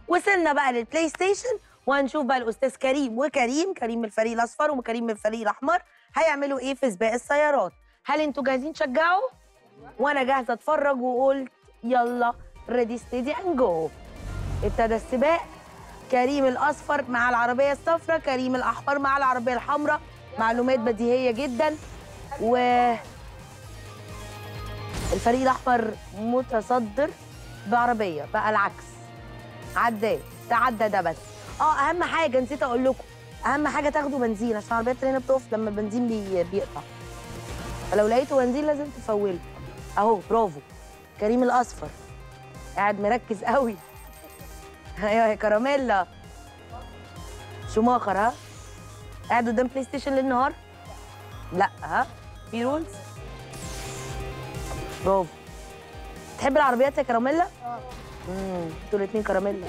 وصلنا بقى للبلاي ستيشن وهنشوف بقى الاستاذ كريم وكريم كريم من الفريق الاصفر وكريم من الفريق الاحمر هيعملوا ايه في سباق السيارات هل انتوا جاهزين تشجعوا وانا جاهزه اتفرج وقلت يلا ريدي ستيدي اند جو ابتدى السباق كريم الاصفر مع العربيه الصفراء كريم الاحمر مع العربيه الحمراء معلومات بديهيه جدا و الفريق الاحمر متصدر بعربيه بقى العكس عداه تعدى ده بس اه اهم حاجه نسيت اقول لكم اهم حاجه تاخدوا بنزين عشان العربيات هنا بتقف لما البنزين بي... بيقطع فلو لقيتوا بنزين لازم تفولوا اهو برافو كريم الاصفر قاعد مركز قوي ايوه يا كراميلا شوماخر ها قاعد قدام بلاي ستيشن للنهار لا ها في رولز برافو تحب العربيات يا كراميلا اه امم انتوا الاثنين كراميلا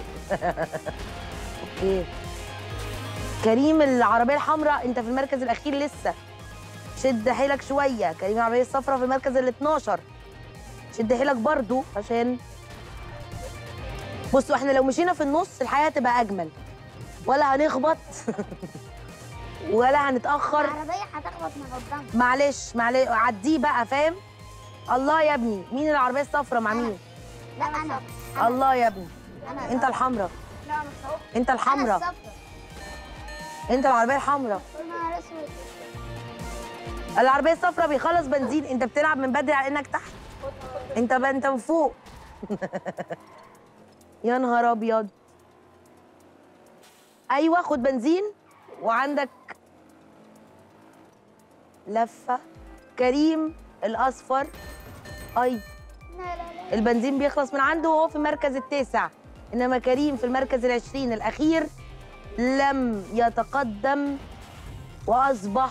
اوكي كريم العربيه الحمراء انت في المركز الاخير لسه شد حيلك شويه كريم العربيه الصفراء في المركز ال 12 شد حيلك برضو عشان بصوا احنا لو مشينا في النص الحياه هتبقى اجمل ولا هنخبط ولا هنتاخر العربية هتخبط من قدام معلش معلش عديه بقى فاهم الله يا ابني مين العربيه الصفراء مع مين لا أنا الله يا ابني أنا انت الحمراء لا أنا الصفر انت الحمراء أنا انت العربيه الحمراء الصفر نهار أسود العربيه الصفراء بيخلص بنزين انت بتلعب من بدري على انك تحت انت بقى انت من فوق يا نهار ابيض ايوه خد بنزين وعندك لفه كريم الاصفر اي لا لا لا البنزين بيخلص من عنده وهو في المركز التاسع انما كريم في المركز العشرين الاخير لم يتقدم واصبح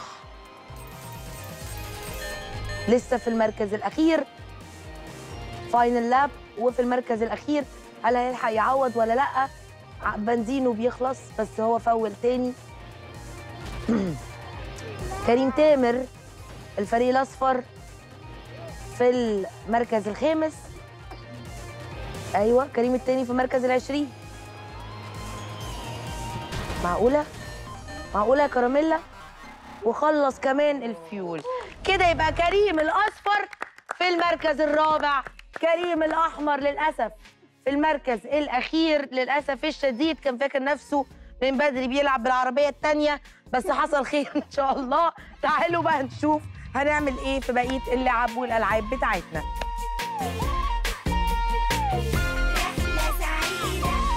لسه في المركز الاخير فاينل لاب وفي المركز الاخير هل هيلحق يعوض ولا لا ع- بنزينه بيخلص بس هو فول تاني كريم تامر الفريق الاصفر في المركز الخامس ايوه كريم التاني في المركز العشرين معقوله معقوله يا كراميلا وخلص كمان الفيول كده يبقى كريم الاصفر في المركز الرابع كريم الاحمر للاسف في المركز الاخير للاسف الشديد كان فاكر نفسه من بدري بيلعب بالعربيه الثانيه بس حصل خير ان شاء الله تعالوا بقى نشوف هنعمل ايه في بقيه اللعب والالعاب بتاعتنا